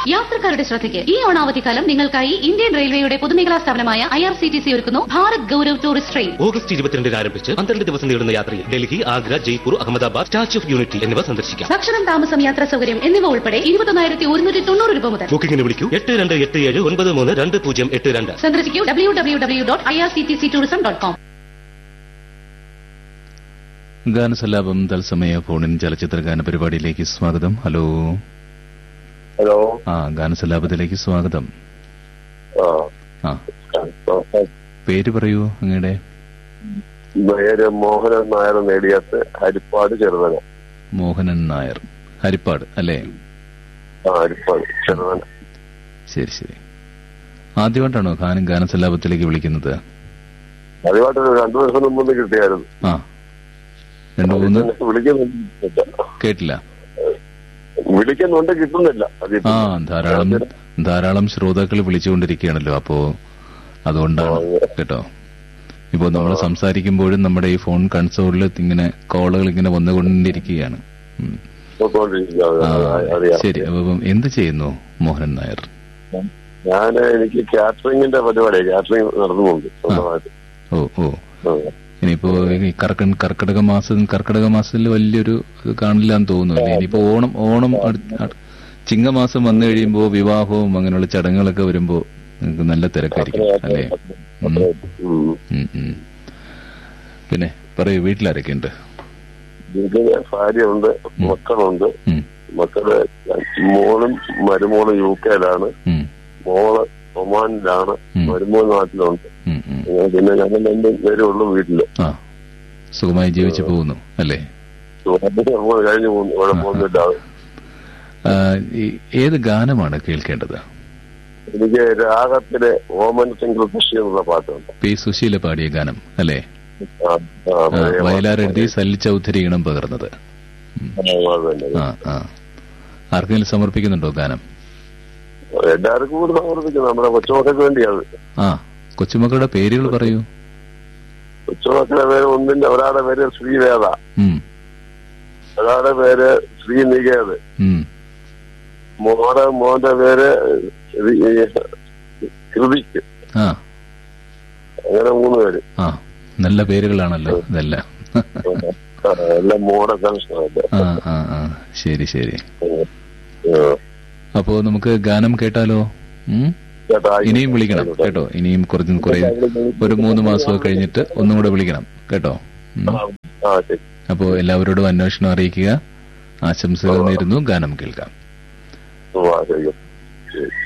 യാത്രക്കാരുടെ ശ്രദ്ധയ്ക്ക് ഈ ഓണാവധിക്കാലം നിങ്ങൾക്കായി ഇന്ത്യൻ റെയിൽവേയുടെ പൊതുമേഖലാ സ്ഥാപനമായ I R C T C ഒരുക്കുന്നു Bharat Gaurav tourist train August ഇരുപത്തിരണ്ടിന് ആരംഭിച്ച് പന്ത്രണ്ട് ദിവസം നീളുന്ന യാത്രയിൽ Delhi Agra Jaipur Ahmedabad Statue of Unity എന്നിവ സന്ദർശിക്കാം ഭക്ഷണം താമസം യാത്രാ സൗകര്യം എന്നിവ ഉൾപ്പെടെ ഇരുപത്തൊന്നായിരത്തി ഒരുന്നൂറ്റി തൊണ്ണൂറ് രൂപ മുതൽ ബുക്കിംഗിന് വിളിക്കൂ എട്ട് രണ്ട് എട്ട് ഏഴ് ഒൻപത് മൂന്ന് രണ്ട് പൂജ്യം എട്ട് രണ്ട് സന്ദർശിക്കൂ W W W dot I R C T C tourism dot com ഗാനസല്ലാപം തത്സമയ ഫോണിൻ ചലച്ചിത്ര ഗാന പരിപാടിയിലേക്ക് സ്വാഗതം ഹലോ ഹലോ ആ ഗാനസല്ലാപത്തിലേക്ക് സ്വാഗതം ആ ആ പേര് പറയൂ അങ്ങയുടെ പേര് മോഹനൻ നായർ നേടിയത്ത് ഹരിപ്പാട് ചെറുതന മോഹനൻ നായർ ഹരിപ്പാട് അല്ലേ ആ ഹരിപ്പാട് ചെറുതന ശരി ശരി ആദ്യമായിട്ടാണോ ഗാനം ഗാനസല്ലാപത്തിലേക്ക് വിളിക്കുന്നത് അതുമായിട്ട് ഒരു രണ്ടു ദിവസം മുമ്പ് ഒന്ന് കിട്ടിയായിരുന്നു ആ രണ്ടു മൂന്ന് പിന്നെ വിളിക്കുന്നില്ല കേട്ടില്ല വിളിക്കുന്നുണ്ട് കിട്ടുന്നില്ല അത് ആ ധാരാളം ധാരാളം ശ്രോതാക്കൾ വിളിച്ചുകൊണ്ടിരിക്കുകയാണല്ലോ അപ്പോ അതുകൊണ്ടാണ് കേട്ടോ ഇപ്പോ നമ്മൾ സംസാരിക്കുമ്പോഴും നമ്മുടെ ഈ ഫോൺ കൺസോളിൽ ഇങ്ങനെ കോളുകൾ ഇങ്ങനെ വന്നുകൊണ്ടിരിക്കുകയാണ് ഉം. പോയിക്കൊണ്ടിരിക്കുകയാണ്. ആ, അറിയാം ശരി അപ്പം എന്ത് ചെയ്യുന്നു മോഹനൻ നായർ ഞാൻ എനിക്ക് കാറ്ററിംഗിന്റെ പരിപാടി കാറ്ററിംഗ് നടന്നുണ്ട് സ്വന്തമായിട്ട് ഓ ഓ ആ. ഇനിയിപ്പോ ഈ കർക്ക കർക്കിടക മാസം കർക്കിടക മാസത്തിൽ വലിയൊരു ഇത് കാണില്ലാന്ന് തോന്നുന്നു അല്ലേ ഇനിയിപ്പോ ഓണം ഓണം അടുത്ത- അ- ചിങ്ങമാസം വന്നു കഴിയുമ്പോ വിവാഹവും അങ്ങനെയുള്ള ചടങ്ങുകളൊക്കെ വരുമ്പോ നിങ്ങൾക്ക് നല്ല തിരക്കായിരിക്കും അല്ലേ ഉം. ഉം. ഉം, ഉം. പിന്നെ പറയൂ വീട്ടിലാരൊക്കെയുണ്ട് വീട്ടില് ഭാര്യയുണ്ട് മക്കളുണ്ട് ഉം, മക്കള് മോളും മരുമോളും യു കെയിലാണ് ഉം, മോള് ഒമാനിലാണ് ഉം. മരുമോൾ നാട്ടിലുണ്ട് ഉം, ഉം. അങ്ങനെ പിന്നെ ഞങ്ങൾ രണ്ടും പേരേ ഉള്ളൂ വീട്ടില് ആ സുഖമായി ജീവിച്ചു പോകുന്നു അല്ലേ അതിന് നമ്മൾ കഴിഞ്ഞു പോകുന്നു കുഴപ്പമൊന്നുമില്ല ആ, ഈ ഏത് ഗാനമാണ് കേൾക്കേണ്ടത് എനിക്ക് രാഗത്തിലെ ഓമൻ സിംഗിൾ കൃഷി എന്നുള്ള പാട്ടുണ്ട് പി സുശീല പാടിയ ഗാനം അല്ലേ ആ, ആ, ആ, പഴയ വയലാർ എഴുതി സല്ലി ചൗധരി ഈണം പകർന്നത് ഉം. പാട്ട്. അത് തന്നെ. ആ ആ ആർക്കെങ്കിലും സമർപ്പിക്കുന്നുണ്ടോ ഗാനം എല്ലാവർക്കും കൂടി സമർപ്പിക്കും നമ്മുടെ കൊച്ചുമക്കൾക്ക് വേണ്ടിയത് ആ കൊച്ചുമക്കളുടെ പേരുകൾ പറയൂ കൊച്ചുമക്കളുടെ പേര് ഒന്നിന്റെ ഒരാളുടെ പേര് ശ്രീവേദ ഉം, ഒരാളുടെ പേര് ശ്രീനികേത് ഉം. മോടെ മോന്റെ പേര് കൃതിക്ക് ആ അങ്ങനെ മൂന്ന് പേര് ആ നല്ല പേരുകളാണല്ലോ ഇതെല്ലാം ആ, എല്ലാം മോടെ കണക്ഷനാണ് ആ ആ ആ ശരി ശരി അപ്പോ നമുക്ക് ഗാനം കേട്ടാലോ ഉം? ഇനിയും വിളിക്കണം കേട്ടോ ഇനിയും കുറച്ച് കുറെ ഒരു മൂന്ന് മാസമൊക്കെ കഴിഞ്ഞിട്ട് ഒന്നും കൂടെ വിളിക്കണം കേട്ടോ ഉം. ആ ശരി അപ്പോ എല്ലാവരോടും അന്വേഷണം അറിയിക്കുക ആശംസകൾ നേരുന്നു ഗാനം കേൾക്കാം ആ ശരി